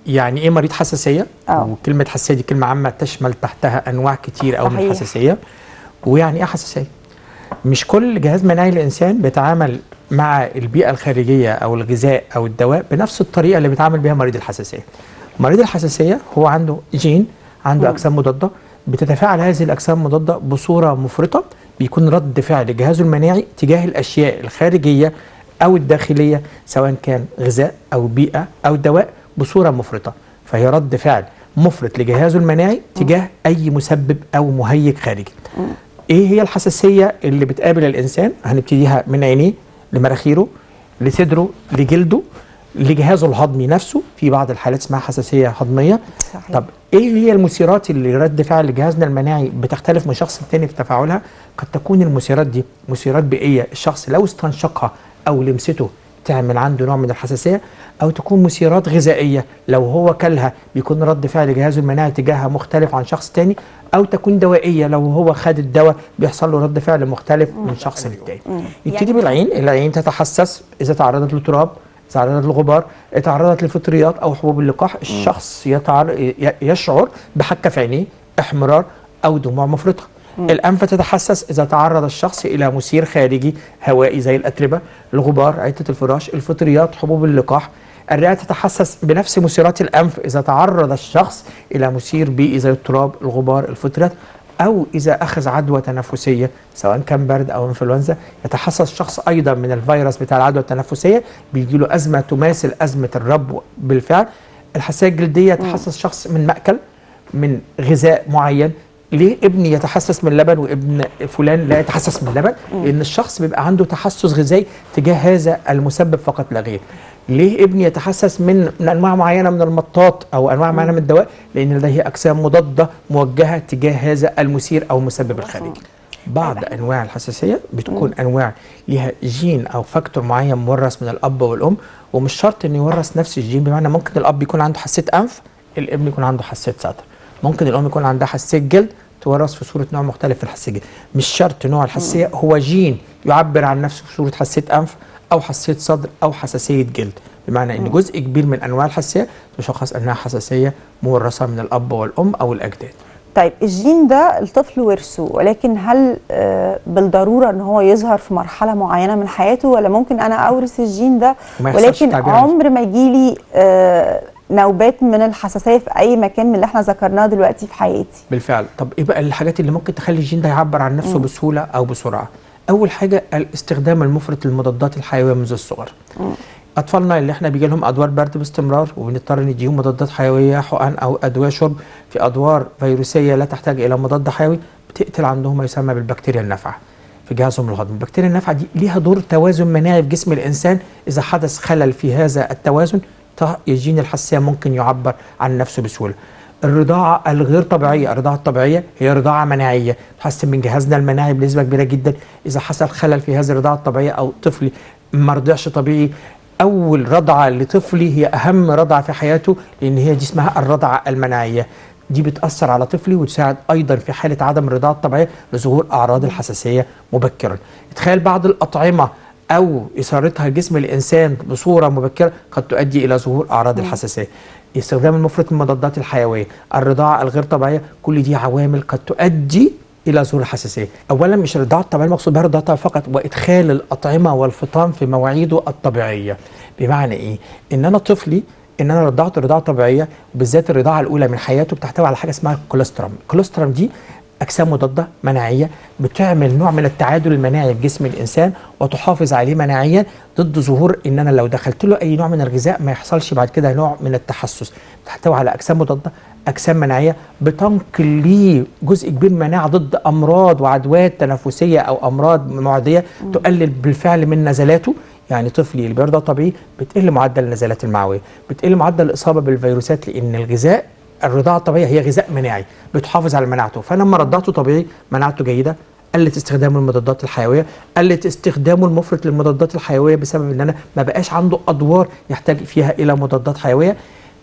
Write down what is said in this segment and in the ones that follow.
يعني ايه مريض حساسيه آه. وكلمه حساسيه دي كلمه عامه تشمل تحتها انواع كتير قوي من صحيح. الحساسيه ويعني ايه حساسيه مش كل جهاز مناعي الانسان بيتعامل مع البيئه الخارجيه او الغذاء او الدواء بنفس الطريقه اللي بيتعامل بيها مريض الحساسيه مريض الحساسيه هو عنده جين عنده اجسام مضاده بتتفاعل هذه الاجسام المضاده بصوره مفرطه بيكون رد فعل جهازه المناعي تجاه الاشياء الخارجيه او الداخليه سواء كان غذاء او بيئه او دواء بصوره مفرطه فهي رد فعل مفرط لجهازه المناعي تجاه اي مسبب او مهيج خارجي ايه هي الحساسيه اللي بتقابل الانسان هنبتديها من عينيه لمراخيره لصدره لجلده لجهازه الهضمي نفسه في بعض الحالات اسمها حساسيه هضميه صحيح. طب ايه هي المثيرات اللي رد فعل جهازنا المناعي بتختلف من شخص للتاني في تفاعلها قد تكون المثيرات دي مثيرات بيئيه الشخص لو استنشقها او لمسته تعمل عنده نوع من الحساسيه او تكون مثيرات غذائيه لو هو كلها بيكون رد فعل جهازه المناعي تجاهها مختلف عن شخص تاني او تكون دوائيه لو هو خد الدواء بيحصل له رد فعل مختلف من شخص للتاني يبتدي يعني- بالعين العين تتحسس اذا تعرضت للتراب اذا تعرضت للغبار تعرضت للفطريات او حبوب اللقاح الشخص يتعر... ي- يشعر بحكه في عينيه احمرار او دموع مفرطه الانف تتحسس اذا تعرض الشخص الى مثير خارجي هوائي زي الاتربه الغبار عده الفراش الفطريات حبوب اللقاح الرئه تتحسس بنفس مثيرات الانف اذا تعرض الشخص الى مثير بيئي زي التراب الغبار الفطريات او اذا اخذ عدوى تنفسيه سواء كان برد او انفلونزا يتحسس الشخص ايضا من الفيروس بتاع العدوى التنفسيه بيجي له ازمه تماثل ازمه الربو بالفعل الحساسيه الجلديه يتحسس شخص من ماكل من غذاء معين ليه ابني يتحسس من اللبن وابن فلان لا يتحسس من اللبن لان الشخص بيبقى عنده تحسس غذائي تجاه هذا المسبب فقط لا غير ليه ابني يتحسس من من انواع معينه من المطاط او انواع معينه من الدواء لان لديه اجسام مضاده موجهه تجاه هذا المثير او المسبب الخارجي بعض انواع الحساسيه بتكون انواع ليها جين او فاكتور معين مورث من الاب والام ومش شرط انه يورث نفس الجين بمعنى ممكن الاب يكون عنده حساسيه انف الابن يكون عنده حساسيه صدر ممكن الام يكون عندها حساسيه جلد تورث في صوره نوع مختلف في الحساسيه الجلد مش شرط نوع الحساسيه هو جين يعبر عن نفسه في صوره حساسيه انف او حساسيه صدر او حساسيه جلد بمعنى ان جزء كبير من انواع الحساسيه تشخص انها حساسيه مورثه من الاب والام او الاجداد طيب الجين ده الطفل ورثه ولكن هل آه، بالضروره ان هو يظهر في مرحله معينه من حياته ولا ممكن انا اورث الجين ده وما يحصلش ولكن تعبير عن- عمر ما يجيلي آه، نوبات من الحساسيه في اي مكان من اللي احنا ذكرناه دلوقتي في حياتي بالفعل طب ايه بقى الحاجات اللي ممكن تخلي الجين ده يعبر عن نفسه بسهوله او بسرعه اول حاجه الاستخدام المفرط للمضادات الحيويه منذ الصغر اطفالنا اللي احنا بيجي لهم ادوار برد باستمرار وبنضطر نديهم مضادات حيويه حقن او ادويه شرب في ادوار فيروسيه لا تحتاج الى مضاد حيوي بتقتل عندهم ما يسمى بالبكتيريا النافعه في جهازهم الهضمي البكتيريا النافعه دي ليها دور توازن مناعي في جسم الانسان اذا حدث خلل في هذا التوازن ط- الجين الحساسيه ممكن يعبر عن نفسه بسهوله الرضاعة الغير طبيعية الرضاعة الطبيعية هي رضاعة مناعية تحسن من جهازنا المناعي بنسبة كبيرة جدا إذا حصل خلل في هذه الرضاعة الطبيعية أو طفل ما رضعش طبيعي أول رضعة لطفلي هي أهم رضعة في حياته لأن هي دي اسمها الرضعة المناعية دي بتأثر على طفلي وتساعد أيضا في حالة عدم الرضاعة الطبيعية لظهور أعراض الحساسية مبكرا تخيل بعض الأطعمة أو إثارتها جسم الإنسان بصورة مبكرة قد تؤدي إلى ظهور أعراض الحساسية استخدام المفرط من المضادات الحيويه، الرضاعه الغير طبيعيه، كل دي عوامل قد تؤدي الى ظهور الحساسيه. اولا مش الرضاعه الطبيعيه المقصود بها الرضاعه الطبيعيه فقط وادخال الاطعمه والفطام في مواعيده الطبيعيه. بمعنى ايه؟ ان انا طفلي ان انا رضعت رضاعه طبيعيه وبالذات الرضاعه الاولى من حياته بتحتوي على حاجه اسمها الكوليسترول، الكوليسترول دي اجسام مضاده مناعيه بتعمل نوع من التعادل المناعي في جسم الانسان وتحافظ عليه مناعيا ضد ظهور ان انا لو دخلت له اي نوع من الغذاء ما يحصلش بعد كده نوع من التحسس بتحتوي على اجسام مضاده اجسام مناعيه بتنقل ليه جزء كبير من المناعه ضد امراض وعدوات تنفسيه او امراض معديه تقلل بالفعل من نزلاته يعني طفلي اللي بيرضع طبيعي بتقل معدل النزلات المعويه بتقل معدل الاصابه بالفيروسات لان الغذاء الرضاعه الطبيعيه هي غذاء مناعي بتحافظ على مناعته فانا لما رضعته طبيعي مناعته جيده قلت استخدامه المضادات الحيويه قلت استخدامه المفرط للمضادات الحيويه بسبب ان انا ما بقاش عنده ادوار يحتاج فيها الى مضادات حيويه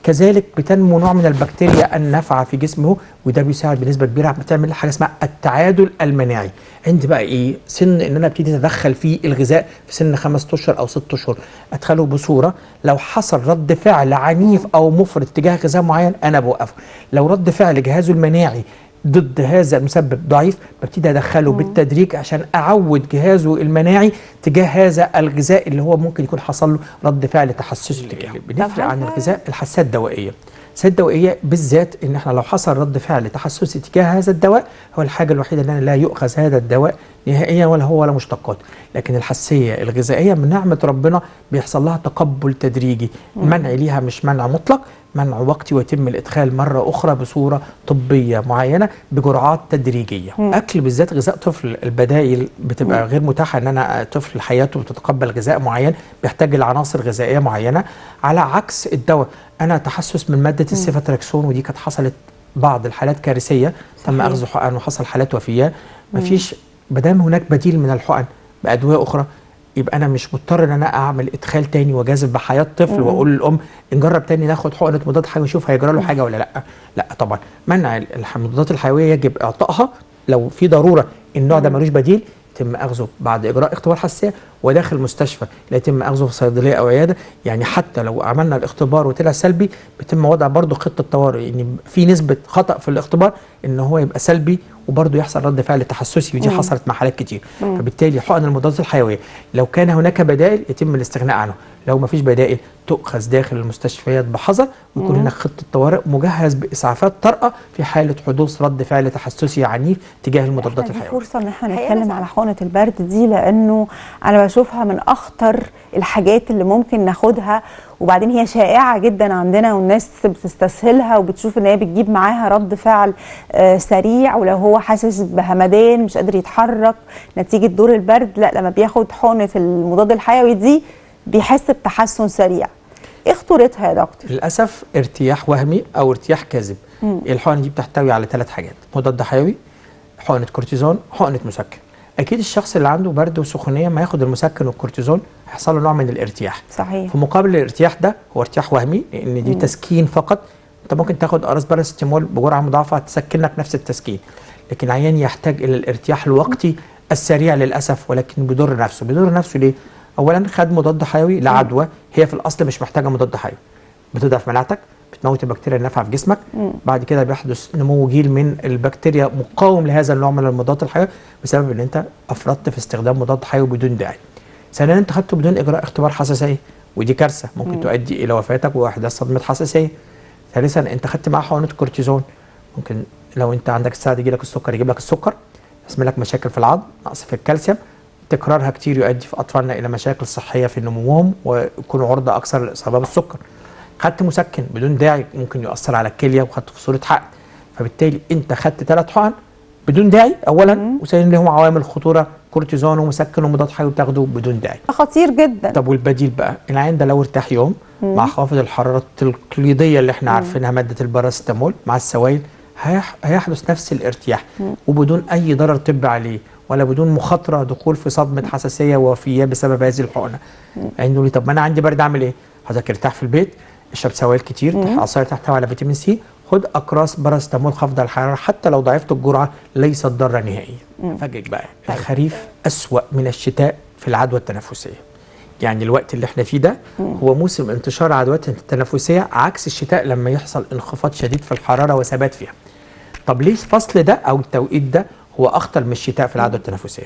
كذلك بتنمو نوع من البكتيريا النافعه في جسمه وده بيساعد بنسبه كبيره بتعمل حاجه اسمها التعادل المناعي عندي بقى ايه سن ان انا ابتدي اتدخل في الغذاء في سن خمس اشهر او ست اشهر ادخله بصوره لو حصل رد فعل عنيف او مفرط تجاه غذاء معين انا بوقفه لو رد فعل جهازه المناعي ضد هذا المسبب ضعيف ببتدي ادخله بالتدريج عشان اعود جهازه المناعي تجاه هذا الغذاء اللي هو ممكن يكون حصل له رد فعل تحسسي تجاهه بنفرق عن الغذاء الحساسيه الدوائيه الحساسيه الدوائيه بالذات ان احنا لو حصل رد فعل تحسسي تجاه هذا الدواء هو الحاجه الوحيده ان انا لا يؤخذ هذا الدواء نهائيا ولا هو ولا مشتقات لكن الحساسيه الغذائيه من نعمه ربنا بيحصل لها تقبل تدريجي المنع ليها مش منع مطلق منع وقتي ويتم الادخال مره اخرى بصوره طبيه معينه بجرعات تدريجيه مم. اكل بالذات غذاء طفل البدائل بتبقى غير متاحه ان انا طفل حياته بتتقبل غذاء معين بيحتاج لعناصر غذائيه معينه على عكس الدواء انا تحسس من ماده السيفاتراكسون ودي كانت حصلت بعض الحالات كارثيه تم صحيح. اخذ حقن وحصل حالات وفيات مفيش ما دام هناك بديل من الحقن بادويه اخرى يبقى انا مش مضطر ان انا اعمل ادخال تاني واجازف بحياه طفل واقول للام نجرب تاني ناخد حقنه مضاد حيوي نشوف هيجرى له حاجه ولا لا لا طبعا منع الح- المضادات الحيويه يجب اعطائها لو في ضروره النوع ده ملوش بديل يتم اخذه بعد اجراء اختبار حساسيه وداخل مستشفى لا يتم اخذه في صيدليه او عياده يعني حتى لو عملنا الاختبار وطلع سلبي بيتم وضع برضه خطه طوارئ يعني في نسبه خطا في الاختبار ان هو يبقى سلبي وبرضه يحصل رد فعل تحسسي ودي حصلت مع حالات كتير فبالتالي حقن المضادات الحيويه لو كان هناك بدائل يتم الاستغناء عنه لو ما فيش بدائل تؤخذ داخل المستشفيات بحذر ويكون هناك خطه طوارئ مجهز باسعافات طارئه في حاله حدوث رد فعل تحسسي عنيف تجاه المضادات احنا دي الحيويه فرصه ان احنا الحقيقة نتكلم بس- على حقنه البرد دي لانه انا بشوفها من اخطر الحاجات اللي ممكن ناخدها وبعدين هي شائعه جدا عندنا والناس بتستسهلها وبتشوف ان هي بتجيب معاها رد فعل آه، سريع ولو هو حاسس بهمدان مش قادر يتحرك نتيجه دور البرد لا لما بياخد حقنه المضاد الحيوي دي بيحس بتحسن سريع ايه خطورتها يا دكتور للاسف ارتياح وهمي او ارتياح كاذب الحقن دي بتحتوي على ثلاث حاجات مضاد حيوي حقنه كورتيزون حقنه مسكن اكيد الشخص اللي عنده برد وسخونيه ما ياخد المسكن والكورتيزون هيحصل له نوع من الارتياح صحيح في مقابل الارتياح ده هو ارتياح وهمي لان دي تسكين فقط انت ممكن تاخد اقراص باراستيمول بجرعه مضاعفه تسكن لك نفس التسكين لكن عيان يحتاج الى الارتياح الوقتي السريع للاسف ولكن بيضر نفسه بيضر نفسه ليه اولا خد مضاد حيوي لعدوى هي في الاصل مش محتاجه مضاد حيوي بتضعف مناعتك بتموت البكتيريا النافعه في جسمك بعد كده بيحدث نمو جيل من البكتيريا مقاوم لهذا النوع من المضادات الحيويه بسبب ان انت افرطت في استخدام مضاد حيوي بدون داعي ثانيا انت خدته بدون اجراء اختبار حساسيه ودي كارثه ممكن تؤدي الى وفاتك واحداث صدمه حساسيه ثالثا انت خدت معاه حقنه كورتيزون ممكن لو انت عندك استعداد يجي لك السكر يجيب لك السكر يسمى لك مشاكل في العظم نقص في الكالسيوم تكرارها كتير يؤدي في اطفالنا الى مشاكل صحيه في نموهم ويكونوا عرضه اكثر للاصابه بالسكر خدت مسكن بدون داعي ممكن يؤثر على الكليه وخدته في صوره حقن فبالتالي انت خدت ثلاث حقن بدون داعي اولا وثانيا لهم عوامل خطوره كورتيزون ومسكن ومضاد حيوي بتاخده بدون داعي خطير جدا طب والبديل بقى العين ده لو ارتاح يوم مع خوافض الحراره التقليديه اللي احنا عارفينها ماده الباراستامول مع السوائل هيح- هيحدث نفس الارتياح وبدون اي ضرر طبي عليه ولا بدون مخاطره دخول في صدمه حساسيه ووفيه بسبب هذه الحقنه يعني يقول لي طب ما انا عندي برد اعمل ايه حضرتك ارتاح في البيت اشرب سوائل كتير تح- عصاير تحتوي على فيتامين سي خد اقراص باراستامول خفض الحراره حتى لو ضعفت الجرعه ليست ضاره نهائيا فاجئك بقى الخريف اسوا من الشتاء في العدوى التنفسيه يعني الوقت اللي احنا فيه ده هو موسم انتشار عدوات التنفسيه عكس الشتاء لما يحصل انخفاض شديد في الحراره وثبات فيها. طب ليه الفصل ده او التوقيت ده هو اخطر من الشتاء في العدوى التنفسيه؟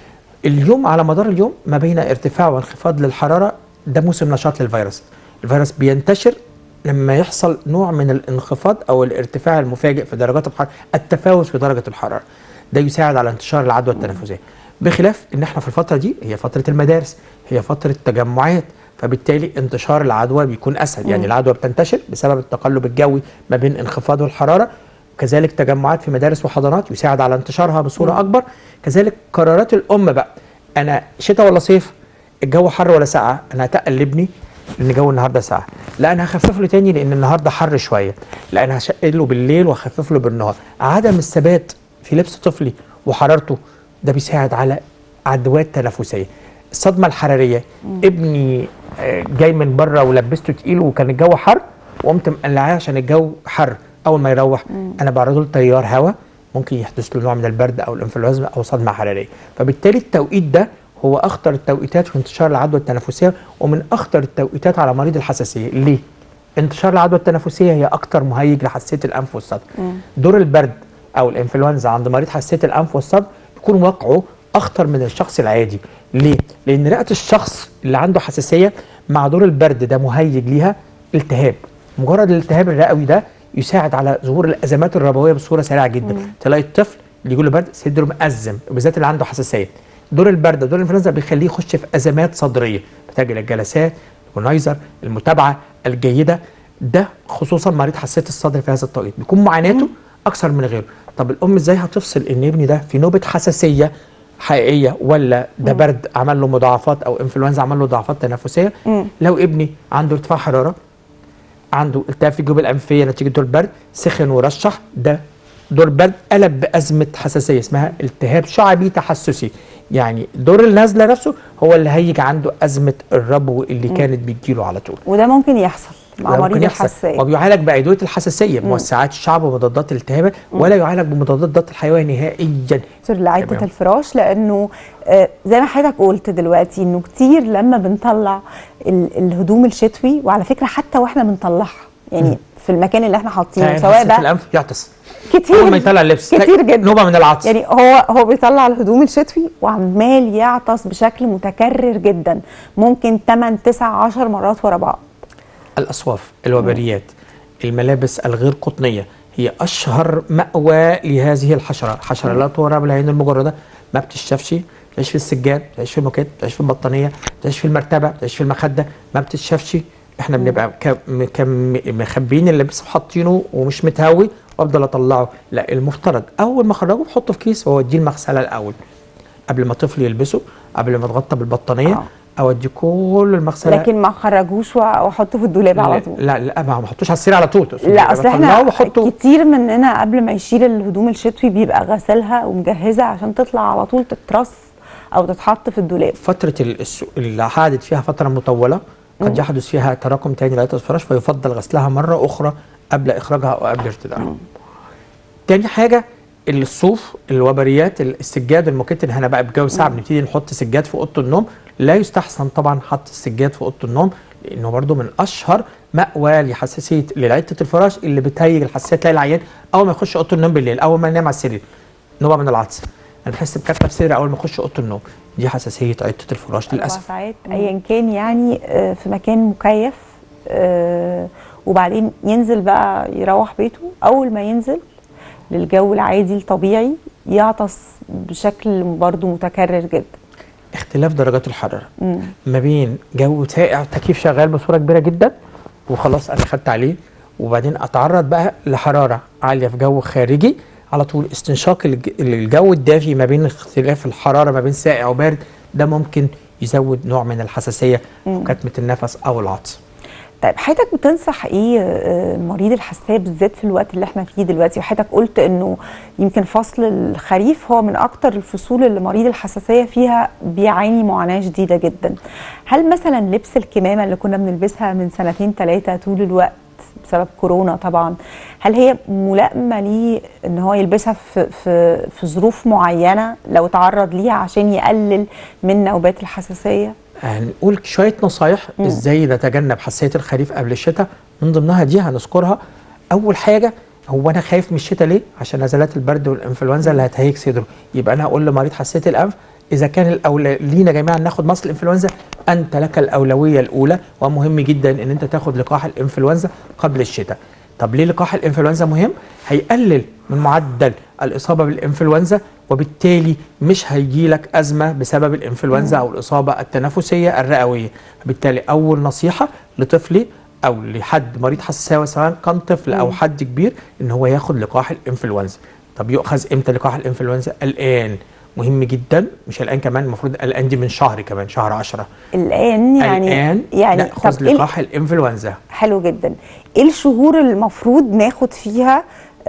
اليوم على مدار اليوم ما بين ارتفاع وانخفاض للحراره ده موسم نشاط للفيروس. الفيروس بينتشر لما يحصل نوع من الانخفاض او الارتفاع المفاجئ في درجات الحراره، التفاوت في درجه الحراره. ده يساعد على انتشار العدوى التنفسيه. بخلاف ان احنا في الفتره دي هي فتره المدارس، هي فتره تجمعات، فبالتالي انتشار العدوى بيكون اسهل، يعني العدوى بتنتشر بسبب التقلب الجوي ما بين انخفاض والحراره كذلك تجمعات في مدارس وحضانات يساعد على انتشارها بصوره اكبر كذلك قرارات الام بقى انا شتاء ولا صيف الجو حر ولا ساقعه انا هتقل لابني لان الجو النهارده ساقع لا انا هخفف له تاني لان النهارده حر شويه لا انا هشقل له بالليل واخفف له بالنهار عدم الثبات في لبس طفلي وحرارته ده بيساعد على عدوات تنفسيه الصدمه الحراريه ابني آه، جاي من بره ولبسته تقيل وكان الجو حر وقمت مقلعاه عشان الجو حر اول ما يروح انا بعرضه لتيار هواء ممكن يحدث له نوع من البرد او الانفلونزا او صدمه حراريه فبالتالي التوقيت ده هو اخطر التوقيتات في انتشار العدوى التنفسيه ومن اخطر التوقيتات على مريض الحساسيه ليه انتشار العدوى التنفسيه هي اكتر مهيج لحساسيه الانف والصدر دور البرد او الانفلونزا عند مريض حساسيه الانف والصدر يكون وقعه اخطر من الشخص العادي ليه لان رئه الشخص اللي عنده حساسيه مع دور البرد ده مهيج ليها التهاب مجرد الالتهاب الرئوي ده يساعد على ظهور الازمات الربويه بصوره سريعه جدا تلاقي الطفل اللي يجي له برد صدره مأزم وبالذات اللي عنده حساسيه دور البرد دور الانفلونزا بيخليه يخش في ازمات صدريه محتاج الى الجلسات الكونايزر المتابعه الجيده ده خصوصا مريض حساسيه الصدر في هذا التوقيت بيكون معاناته اكثر من غيره طب الام ازاي هتفصل ان ابني ده في نوبه حساسيه حقيقيه ولا ده برد عمل له مضاعفات او انفلونزا عمل له مضاعفات تنفسيه لو ابني عنده ارتفاع حراره عنده التهاب في الجيوب الانفيه نتيجه دور برد سخن ورشح ده دور برد قلب بازمه حساسيه اسمها التهاب شعبي تحسسي يعني دور النزله نفسه هو اللي هيجي عنده ازمه الربو اللي كانت بتجيله على طول وده ممكن يحصل مع ده مريض ممكن يحصل. الحساسيه وبيعالج بادويه الحساسيه موسعات الشعب ومضادات الالتهاب ولا يعالج بمضادات الحيويه نهائيا دكتور لعده تمام. الفراش لانه آه، زي ما حضرتك قلت دلوقتي انه كتير لما بنطلع ال- الهدوم الشتوي وعلى فكره حتى واحنا بنطلعها يعني في المكان اللي احنا حاطينه يعني سواء حساسية بقى الانف يعطس كتير اول ما يطلع اللبس كتير جدا نوبه من العطس يعني هو هو بيطلع الهدوم الشتوي وعمال يعطس بشكل متكرر جدا ممكن 8 9 10 مرات ورا بعض الاصواف الوبريات الملابس الغير قطنيه هي اشهر مأوى لهذه الحشره الحشره لا ترى بالعين المجرده ما بتشافش بتعيش في السجاد بتعيش في الموكيت بتعيش في البطانيه بتعيش في المرتبه بتعيش في المخده ما بتتشافش احنا بنبقى ك- م- كم- مخبيين اللبس وحاطينه ومش متهوي وافضل اطلعه لا المفترض اول ما اخرجه بحطه في كيس واوديه المغسله الاول قبل ما طفل يلبسه قبل ما اتغطى بالبطانيه آه. اوديه كل المغسله لكن ما خرجوش واحطه في الدولاب على طول لا لا ما ما حطوش على السرير على طول تقصد لا يعني اصل احنا بطلعه وحطه كتير مننا قبل ما يشيل الهدوم الشتوي بيبقى غسلها ومجهزها عشان تطلع على طول تترص او تتحط في الدولاب فتره ال- الس- اللي قعدت فيها فتره مطوله قد يحدث فيها تراكم تاني لعده الفراش فيفضل غسلها مره اخرى قبل اخراجها او قبل ارتدائها. تاني حاجه الصوف الوبريات السجاد الموكيت اللي هنا بقى بجو ساعه بنبتدي نحط سجاد في اوضه النوم لا يستحسن طبعا حط السجاد في اوضه النوم لانه برضو من اشهر مأوى لحساسيه لعده الفراش اللي بتهيج الحساسيه تلاقي العيان اول ما يخش اوضه النوم بالليل اول ما ينام على السرير نوبه من العطس انا بحس بكتف صدري اول ما اخش اوضه النوم دي حساسيه عده الفراش أربع للاسف ساعات ايا كان يعني آه، في مكان مكيف آه، وبعدين ينزل بقى يروح بيته اول ما ينزل للجو العادي الطبيعي يعطس بشكل برضو متكرر جدا اختلاف درجات الحراره ما بين جو ساقع التكييف شغال بصوره كبيره جدا وخلاص انا خدت عليه وبعدين اتعرض بقى لحراره عاليه في جو خارجي على طول استنشاق الج- الجو الدافي ما بين اختلاف الحراره ما بين ساقع وبارد ده ممكن يزود نوع من الحساسيه وكتمه النفس او العطس طيب حضرتك بتنصح ايه آه، مريض الحساسيه بالذات في الوقت اللي احنا فيه دلوقتي وحضرتك قلت انه يمكن فصل الخريف هو من اكتر الفصول اللي مريض الحساسيه فيها بيعاني معاناه شديده جدا هل مثلا لبس الكمامه اللي كنا بنلبسها من سنتين ثلاثه طول الوقت بسبب كورونا طبعا هل هي ملائمه ليه ان هو يلبسها في في في ظروف معينه لو تعرض ليها عشان يقلل من نوبات الحساسيه هنقول شويه نصايح ازاي نتجنب حساسيه الخريف قبل الشتاء من ضمنها دي هنذكرها اول حاجه هو انا خايف من الشتاء ليه عشان نزلات البرد والانفلونزا اللي هتهيج صدره يبقى انا هقول لمريض حساسيه الانف اذا كان الاولى لينا جميعا ناخد مصل الانفلونزا انت لك الاولويه الاولى ومهم جدا ان انت تاخد لقاح الانفلونزا قبل الشتاء طب ليه لقاح الانفلونزا مهم هيقلل من معدل الاصابه بالانفلونزا وبالتالي مش هيجي لك ازمه بسبب الانفلونزا او الاصابه التنفسيه الرئويه بالتالي اول نصيحه لطفلي او لحد مريض حساسيه سواء كان طفل او حد كبير ان هو ياخد لقاح الانفلونزا طب يؤخذ امتى لقاح الانفلونزا الان مهم جدا مش الان كمان المفروض الان دي من شهر كمان شهر 10 الان يعني الان يعني ناخذ إيه ال- لقاح الانفلونزا حلو جدا ايه الشهور اللي المفروض ناخد فيها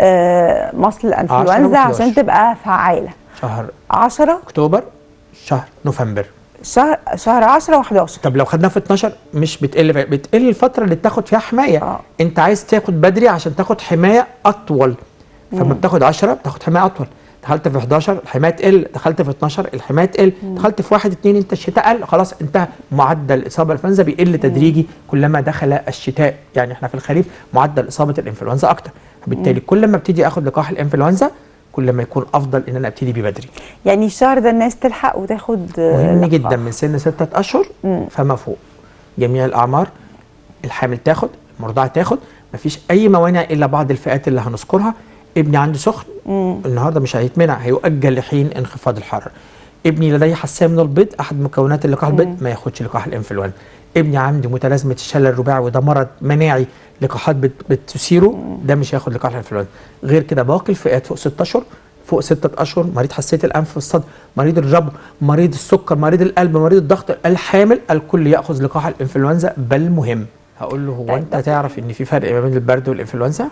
آه مصل الانفلونزا و11. عشان تبقى فعاله شهر 10 اكتوبر شهر نوفمبر شهر شهر 10 و11 طب لو خدناها في 12 مش بتقل بتقل الفتره اللي بتاخد فيها حمايه آه. انت عايز تاخد بدري عشان تاخد حمايه اطول فما بتاخد 10 بتاخد حمايه اطول دخلت في 11 الحمايه تقل دخلت في 12 الحمايه تقل دخلت في 1 2 انت الشتاء قل خلاص انتهى معدل الاصابه بالانفلونزا بيقل تدريجي كلما دخل الشتاء يعني احنا في الخريف معدل اصابه الانفلونزا اكتر بالتالي كل ما ابتدي اخد لقاح الانفلونزا كل ما يكون افضل ان انا ابتدي بيه بدري يعني الشهر ده الناس تلحق وتاخد آه، مهم لقاح. جدا من سن ستة اشهر فما فوق جميع الاعمار الحامل تاخد المرضعه تاخد مفيش اي موانع الا بعض الفئات اللي هنذكرها ابني عنده سخن النهارده مش هيتمنع هيؤجل لحين انخفاض الحراره ابني لديه حساسيه من البيض احد مكونات اللقاح البيض ما ياخدش لقاح الانفلونزا ابني عنده متلازمه الشلل الرباعي وده مرض مناعي لقاحات بت- بتثيره ده مش هياخد لقاح الانفلونزا غير كده باقي الفئات فوق 6 اشهر فوق ستة أشهر مريض حساسية الأنف والصدر مريض الربو مريض السكر مريض القلب مريض الضغط الحامل الكل يأخذ لقاح الإنفلونزا بل مهم هقول له هو طيب، أنت دكتور. تعرف إن في فرق ما بين البرد والإنفلونزا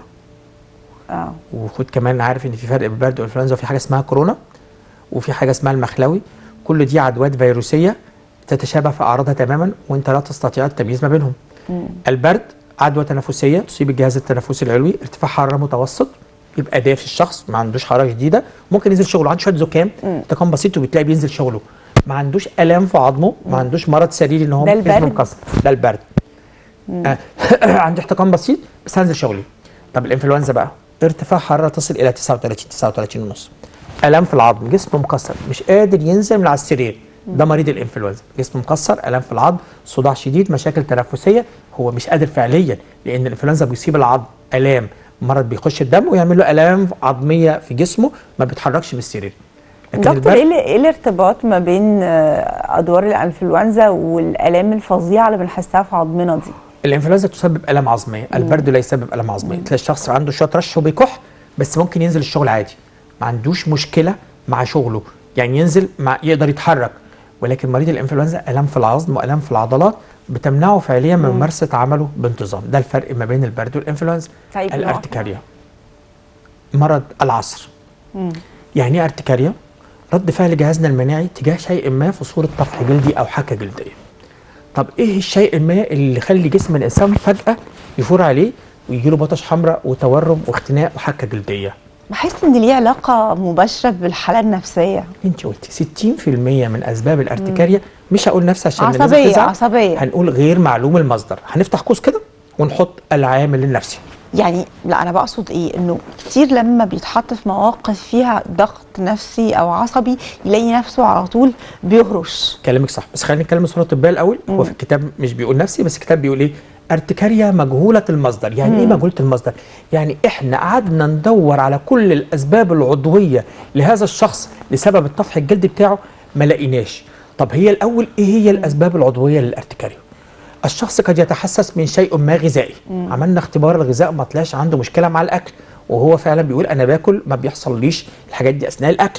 اه وخد كمان عارف إن في فرق بين البرد والإنفلونزا وفي حاجة اسمها كورونا وفي حاجة اسمها المخلوي كل دي عدوات فيروسية تتشابه في أعراضها تماما وأنت لا تستطيع التمييز ما بينهم البرد عدوى تنفسيه تصيب الجهاز التنفسي العلوي ارتفاع حراره متوسط يبقى دافي الشخص ما عندوش حراره شديده ممكن ينزل شغله عنده شويه زكام تكون بسيط وبتلاقي بينزل شغله ما عندوش الام في عظمه ما عندوش مرض سريري ان هو ده جسمه البرد. مكسر ده البرد آه، عندي احتقان بسيط بس هنزل شغلي طب الانفلونزا بقى ارتفاع حراره تصل الى 39 39 ونص الام في العظم جسمه مكسر مش قادر ينزل من على السرير ده مريض الانفلونزا جسمه مكسر الام في العظم صداع شديد مشاكل تنفسيه هو مش قادر فعليا لان الانفلونزا بيصيب العظم الام مرض بيخش الدم ويعمل له الام عظميه في جسمه ما بيتحركش من السرير لكن دكتور البرد- ايه ال- ايه الارتباط ما بين آه، ادوار الانفلونزا والالام الفظيعه اللي بنحسها في عظمنا دي الانفلونزا تسبب الام عظميه البرد لا يسبب الام عظميه تلاقي الشخص عنده شويه رش وبيكح بس ممكن ينزل الشغل عادي ما عندوش مشكله مع شغله يعني ينزل مع يقدر يتحرك ولكن مريض الانفلونزا الام في العظم والام في العضلات بتمنعه فعليا من ممارسه عمله بانتظام ده الفرق ما بين البرد والانفلونزا طيب الارتكاريا مرض العصر يعني ايه ارتكاريا رد فعل جهازنا المناعي تجاه شيء ما في صوره طفح جلدي او حكه جلديه طب ايه الشيء ما اللي يخلي جسم الانسان فجاه يفور عليه ويجي له بطش حمراء وتورم واختناق وحكه جلديه بحس ان ليه علاقه مباشره بالحاله النفسيه انت قلتي 60% من اسباب الارتكاريا مش هقول نفسي عشان الناس عصبيه تزعل. عصبيه هنقول غير معلوم المصدر هنفتح قوس كده ونحط العامل النفسي يعني لا انا بقصد ايه انه كتير لما بيتحط في مواقف فيها ضغط نفسي او عصبي يلاقي نفسه على طول بيهرش كلامك صح بس خلينا نتكلم الصوره الطبيه الاول هو في الكتاب مش بيقول نفسي بس الكتاب بيقول ايه ارتكاريا مجهوله المصدر يعني ايه مجهوله المصدر يعني احنا قعدنا ندور على كل الاسباب العضويه لهذا الشخص لسبب الطفح الجلدي بتاعه ما لقيناش طب هي الاول ايه هي الاسباب العضويه للارتكاريا الشخص قد يتحسس من شيء ما غذائي عملنا اختبار الغذاء ما طلعش عنده مشكله مع الاكل وهو فعلا بيقول انا باكل ما بيحصليش الحاجات دي اثناء الاكل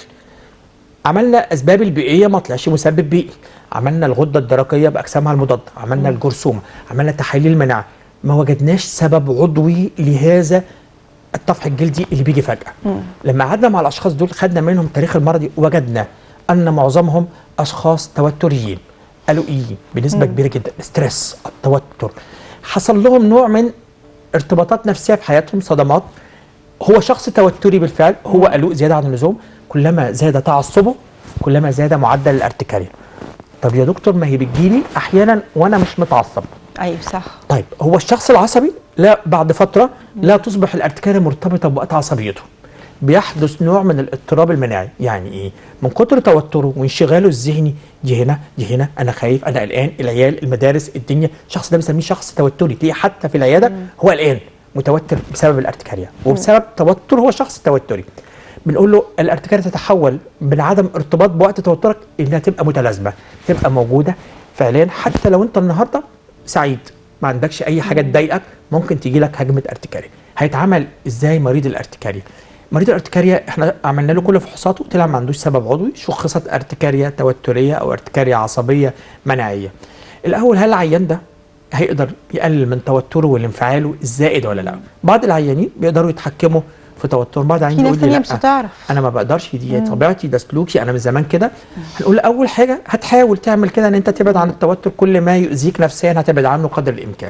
عملنا اسباب البيئيه ما طلعش مسبب بيئي عملنا الغده الدرقيه باجسامها المضاده عملنا الجرثومه عملنا تحاليل المناعه ما وجدناش سبب عضوي لهذا الطفح الجلدي اللي بيجي فجاه لما قعدنا مع الاشخاص دول خدنا منهم تاريخ المرضي وجدنا ان معظمهم اشخاص توتريين قلقيين بنسبه كبيره جدا ستريس التوتر حصل لهم نوع من ارتباطات نفسيه في حياتهم صدمات هو شخص توتري بالفعل هو قلق زياده عن اللزوم كلما زاد تعصبه كلما زاد معدل الارتكاريا طب يا دكتور ما هي بتجيلي احيانا وانا مش متعصب ايوه صح طيب هو الشخص العصبي لا بعد فتره لا تصبح الارتكاريا مرتبطه بوقت عصبيته بيحدث نوع من الاضطراب المناعي يعني ايه من كتر توتره وانشغاله الذهني دي هنا دي هنا انا خايف انا قلقان العيال المدارس الدنيا الشخص ده بنسميه شخص توتري تلاقيه حتى في العياده هو قلقان متوتر بسبب الارتكاريا وبسبب توتر هو شخص توتري بنقول له الارتكاريا تتحول من عدم ارتباط بوقت توترك انها تبقى متلازمه تبقى موجوده فعليا حتى لو انت النهارده سعيد ما عندكش اي حاجه تضايقك ممكن تيجي لك هجمه ارتكاريا هيتعامل ازاي مريض الارتكاريا مريض الارتكاريا احنا عملنا له كل فحوصاته طلع ما عندوش سبب عضوي شخصت ارتكاريا توتريه او ارتكاريا عصبيه مناعيه الاول هل العيان ده هيقدر يقلل من توتره والانفعاله الزائد ولا لا بعض العيانين بيقدروا يتحكموا في توتر بعض في عندي ناس يقول لي تانية لا مش هتعرف انا ما بقدرش دي طبيعتي ده سلوكي انا من زمان كده هنقول اول حاجه هتحاول تعمل كده ان انت تبعد عن التوتر كل ما يؤذيك نفسيا هتبعد عنه قدر الامكان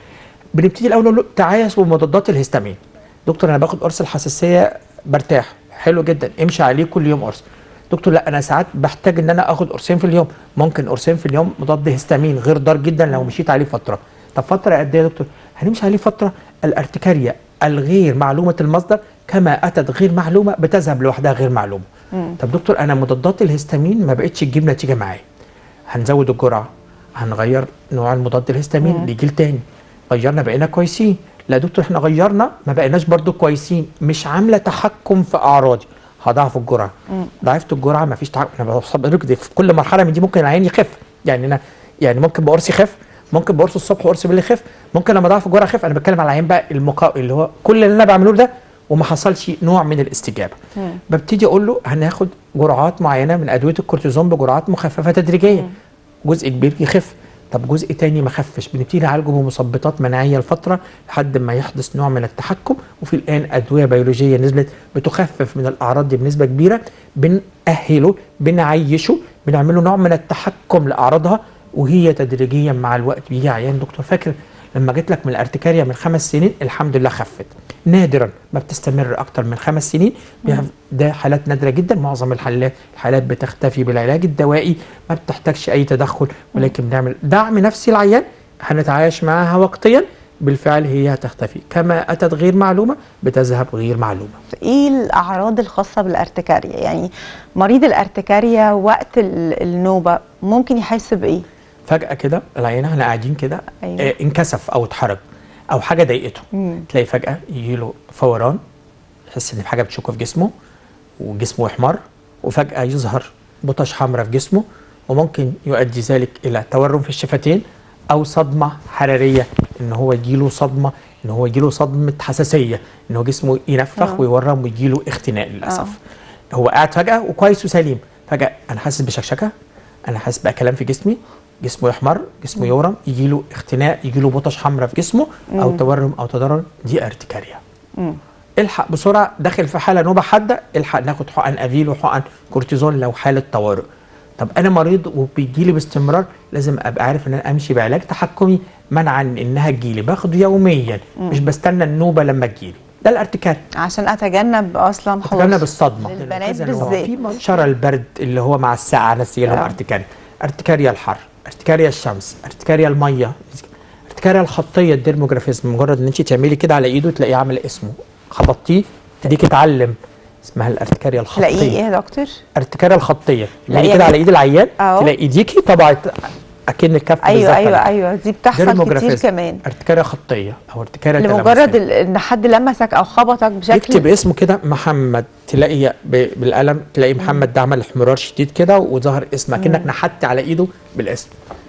بنبتدي الاول نقول له تعايش بمضادات الهستامين دكتور انا باخد قرص الحساسيه برتاح حلو جدا امشي عليه كل يوم قرص دكتور لا انا ساعات بحتاج ان انا اخد قرصين في اليوم ممكن قرصين في اليوم مضاد هستامين غير ضار جدا لو مشيت عليه فتره طب فتره قد ايه يا دكتور هنمشي عليه فتره الارتكاريا الغير معلومه المصدر كما اتت غير معلومه بتذهب لوحدها غير معلومه طب دكتور انا مضادات الهستامين ما بقتش تجيب نتيجه معايا هنزود الجرعه هنغير نوع المضاد الهستامين لجيل تاني غيرنا بقينا كويسين لا دكتور احنا غيرنا ما بقيناش برضو كويسين مش عامله تحكم في اعراضي هضاعف الجرعه ضعفت الجرعه ما فيش تحكم انا بوصل لك دي في كل مرحله من دي ممكن العين يخف يعني انا يعني ممكن بقرص يخف ممكن بقرص الصبح وقرص بالليل يخف ممكن لما اضعف الجرعه يخف انا بتكلم على العين بقى المقا... اللي هو كل اللي انا بعمله ده وما حصلش نوع من الاستجابه ببتدي اقول له هناخد جرعات معينه من ادويه الكورتيزون بجرعات مخففه تدريجيا جزء كبير يخف طب جزء تاني ما خفش بنبتدي نعالجه بمثبطات مناعيه لفتره لحد ما يحدث نوع من التحكم وفي الان ادويه بيولوجيه نزلت بتخفف من الاعراض دي بنسبه كبيره بنأهله بنعيشه بنعمله نوع من التحكم لاعراضها وهي تدريجيا مع الوقت بيجي عيان دكتور فاكر لما جيت لك من الارتكاريا من خمس سنين الحمد لله خفت نادرا ما بتستمر اكتر من خمس سنين ده حالات نادره جدا معظم الحالات الحالات بتختفي بالعلاج الدوائي ما بتحتاجش اي تدخل ولكن بنعمل دعم نفسي العيان هنتعايش معاها وقتيا بالفعل هي هتختفي كما اتت غير معلومه بتذهب غير معلومه ايه الاعراض الخاصه بالارتكاريا يعني مريض الارتكاريا وقت ال- النوبه ممكن يحس بايه فجاه كده العيان احنا قاعدين كده أيوة. آه انكسف او اتحرج او حاجه ضايقته تلاقي فجاه يجيله فوران يحس ان في حاجه بتشكه في جسمه وجسمه يحمر وفجاه يظهر بطش حمراء في جسمه وممكن يؤدي ذلك الى تورم في الشفتين او صدمه حراريه ان هو يجيله صدمه ان هو يجيله صدمه حساسيه ان هو جسمه ينفخ آه. ويورم ويجيله اختناق للاسف هو قاعد فجاه وكويس وسليم فجاه انا حاسس بشكشكه انا حاسس بقى كلام في جسمي جسمه يحمر جسمه يورم يجيله اختناق يجيله بطش حمراء في جسمه او تورم او تضرر دي ارتكاريا الحق بسرعه داخل في حاله نوبه حاده الحق ناخد حقن افيل وحقن كورتيزون لو حاله طوارئ طب انا مريض وبيجي لي باستمرار لازم ابقى عارف ان انا امشي بعلاج تحكمي منعا انها تجيلي باخده يوميا مش بستنى النوبه لما تجيلي ده الارتكاري عشان اتجنب اصلا حدوث اتجنب الصدمه للبنات كذا نوع. بالذات في منشر البرد اللي هو مع الساعه ناس يجي لهم آه. ارتكاريا ارتكاريا الحر ارتكاريا الشمس ارتكاريا الميه ارتكاريا الخطيه الديرموجرافيزم مجرد ان انت تعملي كده على ايده تلاقيه عامل اسمه خبطتيه تديك اتعلم اسمها الارتكاريا تلاقيه ايه الخطيه يا دكتور ارتكاريا الخطيه لا تلاقي يعني- كده على ايد العيان أهو. تلاقي ايديكي طبعت اكن الكف ايوه بالظبط ايوه عليها. ايوه دي بتحصل كتير ديرموجرافيزم. كمان ارتكاريا خطيه او ارتكاريا لمجرد تلامسية. ال- ان حد لمسك او خبطك بشكل يكتب اسمه كده محمد تلاقي ب- بالقلم تلاقي محمد ده عمل احمرار شديد كده وظهر اسمه كأنك نحت على ايده بالاسم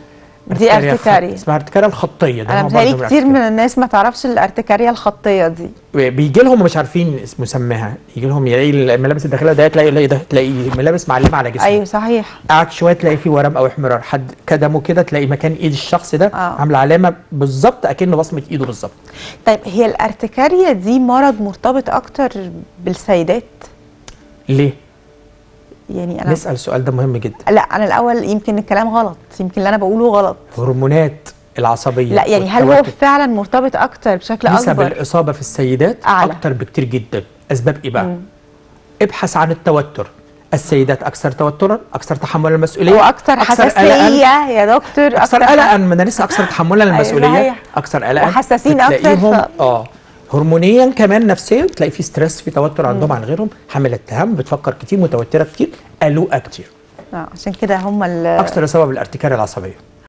دي ارتكاريا ارتكاريا خ- اسمها ارتكاريا الخطيه ده انا نوع متهيألي برضه كتير من الارتكاريا. الناس ما تعرفش الارتكاريا الخطيه دي بيجي لهم مش عارفين اسم مسماها يجي لهم يلاقي الملابس الداخليه ده تلاقي يلاقي ده تلاقي ملابس معلمه على جسمه ايوه صحيح قعد شويه تلاقي فيه ورم او احمرار حد كدمه كده تلاقي مكان ايد الشخص ده آه. عامله علامه بالظبط اكنه بصمه ايده بالظبط طيب هي الارتكاريا دي مرض مرتبط اكتر بالسيدات ليه يعني انا نسال السؤال ده مهم جدا لا انا الاول يمكن الكلام غلط يمكن اللي انا بقوله غلط هرمونات العصبيه لا يعني هل هو والتوتر. فعلا مرتبط اكتر بشكل نسب اكبر الاصابه في السيدات أعلى. اكتر بكتير جدا اسباب ايه بقى ابحث عن التوتر السيدات اكثر توترا اكثر تحملا للمسؤوليه واكتر قلقاً، حساسيه يا دكتور اكثر قلقا ما انا لسه اكثر تحملا للمسؤوليه صحيح. اكثر قلقا وحساسين أكتر، بتلاقيهم ف- اه هرمونيا كمان نفسيا تلاقي في ستريس في توتر عندهم عن غيرهم حامله اتهام بتفكر كتير متوتره كتير قلقه كتير آه، عشان كده هم ال- اكثر اصابه بالارتكاريه العصبيه